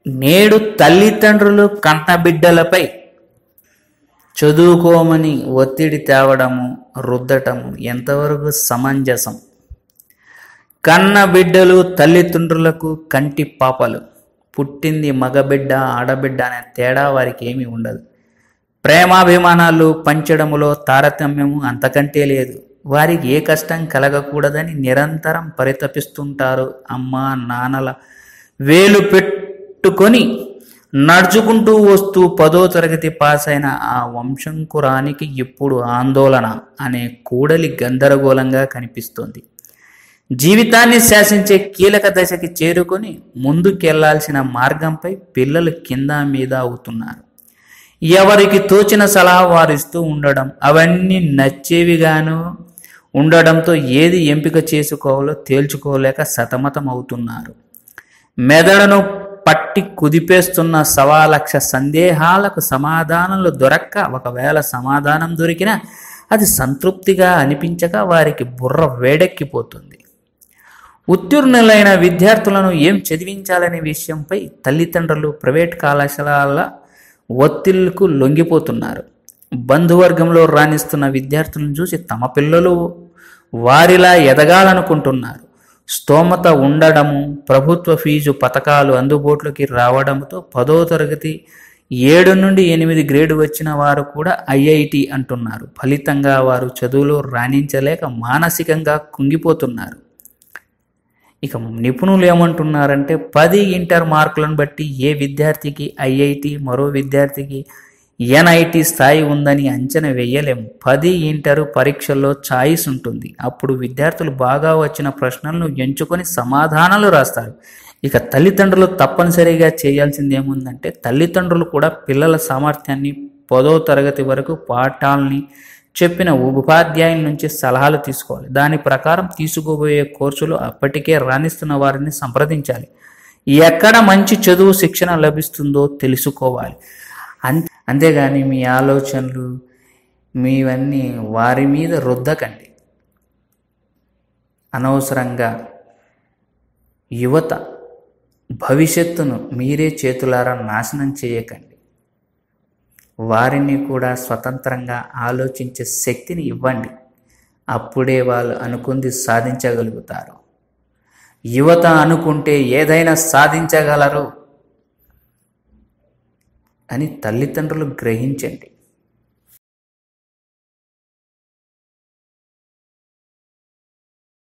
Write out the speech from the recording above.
నేడు తల్లిదండ్రులు కన్నబిడ్డలపై చదువుకోమని ఒత్తిడి తేవడము రుద్దటము ఎంతవరకు సమంజసం కన్న బిడ్డలు తల్లిదండ్రులకు కంటి పాపలు పుట్టింది మగబిడ్డ ఆడబిడ్డ అనే తేడా వారికి ఏమీ ఉండదు ప్రేమాభిమానాలు పంచడములో తారతమ్యము అంతకంటే లేదు వారికి ఏ కష్టం కలగకూడదని నిరంతరం పరితపిస్తుంటారు అమ్మ నాన్నల వేలు పెట్టుకొని నడుచుకుంటూ వస్తూ పదో తరగతి పాస్ అయిన ఆ వంశంకురానికి ఇప్పుడు ఆందోళన అనే కూడలి గందరగోళంగా కనిపిస్తోంది జీవితాన్ని శాసించే కీలక దశకి చేరుకొని ముందుకెళ్లాల్సిన మార్గంపై పిల్లలు కింద మీద అవుతున్నారు ఎవరికి తోచిన సలహా వారిస్తూ ఉండడం అవన్నీ నచ్చేవిగాను ఉండడంతో ఏది ఎంపిక చేసుకోవాలో తేల్చుకోలేక సతమతం అవుతున్నారు మెదడును పట్టి కుదిపేస్తున్న సవా లక్ష సందేహాలకు సమాధానాలు దొరక్క ఒకవేళ సమాధానం దొరికినా అది సంతృప్తిగా అనిపించక వారికి బుర్ర వేడెక్కిపోతుంది ఉత్తీర్ణులైన విద్యార్థులను ఏం చదివించాలనే విషయంపై తల్లిదండ్రులు ప్రైవేట్ కళాశాలల ఒత్తిళ్లకు లొంగిపోతున్నారు బంధువర్గంలో రాణిస్తున్న విద్యార్థులను చూసి తమ పిల్లలు వారిలా ఎదగాలనుకుంటున్నారు స్తోమత ఉండడము ప్రభుత్వ ఫీజు పథకాలు అందుబాటులోకి రావడంతో పదో తరగతి ఏడు నుండి ఎనిమిది గ్రేడ్ వచ్చిన వారు కూడా ఐఐటి అంటున్నారు ఫలితంగా వారు చదువులో రాణించలేక మానసికంగా కుంగిపోతున్నారు ఇక నిపుణులు ఏమంటున్నారంటే పది ఇంటర్ మార్కులను బట్టి ఏ విద్యార్థికి ఐఐటి మరో విద్యార్థికి ఎన్ఐటి స్థాయి ఉందని అంచనా వేయలేము పది ఇంటర్ పరీక్షల్లో ఛాయిస్ ఉంటుంది అప్పుడు విద్యార్థులు బాగా వచ్చిన ప్రశ్నలను ఎంచుకొని సమాధానాలు రాస్తారు ఇక తల్లిదండ్రులు తప్పనిసరిగా చేయాల్సింది ఏముందంటే తల్లిదండ్రులు కూడా పిల్లల సామర్థ్యాన్ని పదో తరగతి వరకు పాఠాలని చెప్పిన ఉపాధ్యాయుల నుంచి సలహాలు తీసుకోవాలి దాని ప్రకారం తీసుకోబోయే కోర్సులు అప్పటికే రాణిస్తున్న వారిని సంప్రదించాలి ఎక్కడ మంచి చదువు శిక్షణ లభిస్తుందో తెలుసుకోవాలి అంతే అంతేగాని మీ ఆలోచనలు మీవన్నీ వారి మీద రుద్దకండి అనవసరంగా యువత భవిష్యత్తును మీరే చేతులారా నాశనం చేయకండి వారిని కూడా స్వతంత్రంగా ఆలోచించే శక్తిని ఇవ్వండి అప్పుడే వాళ్ళు అనుకుంది సాధించగలుగుతారు యువత అనుకుంటే ఏదైనా సాధించగలరు అని తల్లిదండ్రులు గ్రహించండి